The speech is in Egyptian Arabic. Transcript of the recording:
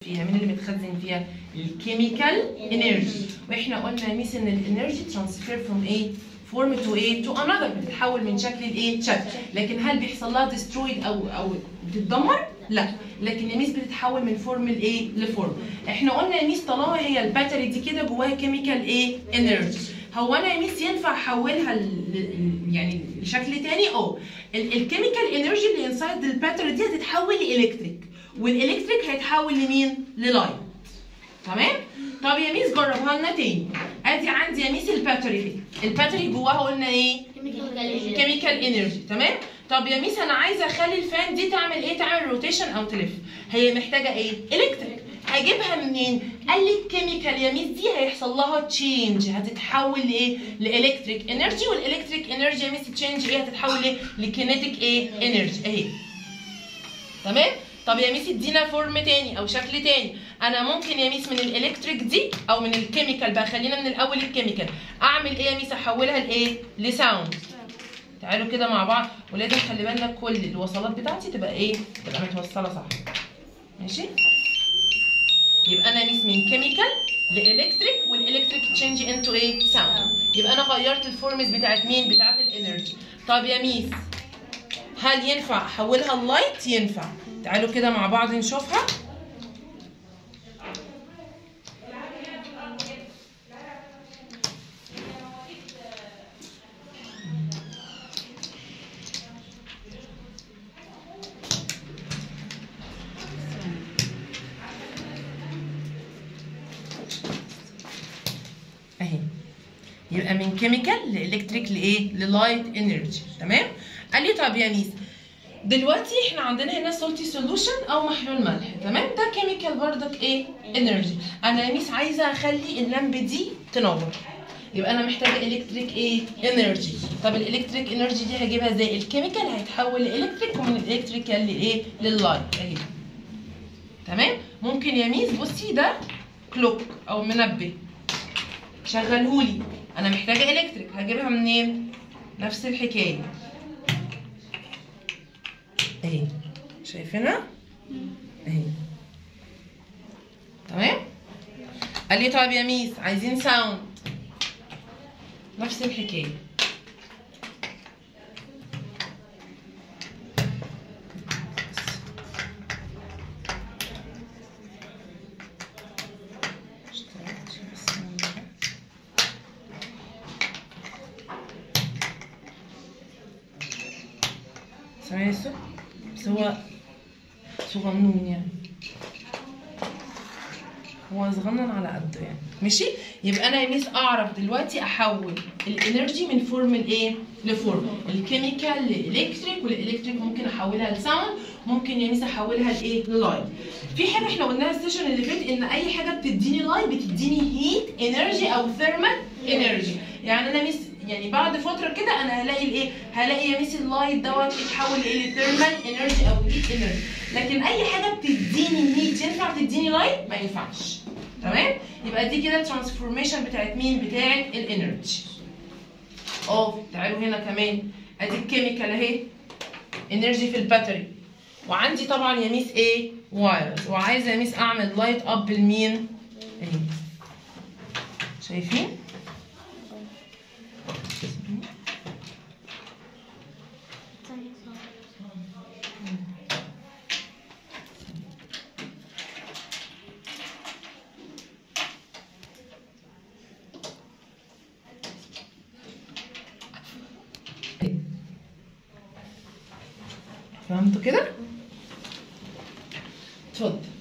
فيها مين اللي متخزن فيها الكيميكال انرجي واحنا قلنا يا ميس ان الانرجي ترانسفير فروم ايه فورم تو ايه تو انذر بتتحول من شكل لايه شكل لكن هل بيحصل لها ديسترويد او او بتتدمر لا لكن يا ميس بتتحول من فورم لايه لفورم احنا قلنا يا ميس طالما هي الباتري دي كده جواها كيميكال ايه انرجي هو انا يا ميس ينفع احولها ل- ل- يعني لشكل تاني اه الكيميكال انرجي اللي انسايد الباتري دي هتتحول لالكتريك والالكتريك هيتحول لمين للايت تمام طب يا ميس جربها لنا تاني ادي عندي يا ميس الباتري دي الباتري جواها قلنا ايه كيميكال انرجي تمام طب يا ميس انا عايزه اخلي الفان دي تعمل ايه تعمل روتيشن او تلف هي محتاجه ايه الكتريك هجيبها منين قال لي الكيميكال يا ميس دي هيحصل لها تشينج هتتحول لايه لالكتريك انرجي والالكتريك انرجي يا ميس تشينج ايه هتتحول ايه لكينيتيك ايه انرجي اهي تمام طب يا ميس ادينا فورم تاني او شكل تاني انا ممكن يا ميس من الالكتريك دي او من الكيميكال بقى خلينا من الاول الكيميكال اعمل ايه يا ميس احولها لايه لساوند تعالوا كده مع بعض ولازم خلي بالنا كل الوصلات بتاعتي تبقى ايه تبقى متوصله صح ماشي يبقى انا ميس من كيميكال لالكتريك والالكتريك تشينج انتو ايه ساوند يبقى انا غيرت الفورمز بتاعت مين بتاعت الانرجي طب يا ميس هل ينفع احولها اللايت ينفع تعالوا كده مع بعض نشوفها اهي يبقى من كيميكال لالكتريك لايه للايت انرجي تمام قال لي طب يا ميس دلوقتي احنا عندنا هنا سولتي سولوشن او محلول ملح تمام ده كيميكال بردك ايه انرجي انا يا ميس عايزه اخلي اللمبه دي تنور يبقى انا محتاجه الكتريك ايه انرجي طب الالكتريك انرجي دي هجيبها ازاي الكيميكال هيتحول لالكتريك ومن الالكتريكال لايه لللايت اهي تمام ممكن يا ميس بصي ده كلوك او منبه شغلهولي انا محتاجه الكتريك هجيبها منين نفس الحكايه اهي شايفينها اهي تمام قال لي طيب يا ميس عايزين ساوند نفس الحكايه سامعين الصوت بس هو صغنون يعني هو صغنن على قده يعني ماشي يبقى انا يا ميس اعرف دلوقتي احول الانرجي من فورم لايه لفورم الكيميكال لالكتريك والالكتريك ممكن احولها لساوند ممكن يا ميس احولها لايه للايت في حاجه احنا قلناها السيشن اللي فات ان اي حاجه بتديني لايت بتديني هيت انرجي او ثيرمال انرجي يعني انا ميس يعني بعد فتره كده انا هلاقي الايه هلاقي يا ميس اللايت دوت يتحول لايه لثيرمال انرجي او هيت انرجي لكن اي حاجه بتديني هيت ينفع تديني لايت ما ينفعش تمام يبقى دي كده الترانسفورميشن بتاعت مين بتاعت الانرجي اه تعالوا هنا كمان ادي الكيميكال اهي انرجي في الباتري وعندي طبعا يا ميس ايه وايرز وعايزه يا ميس اعمل لايت اب لمين اهي شايفين فهمتوا كده؟ اتفضل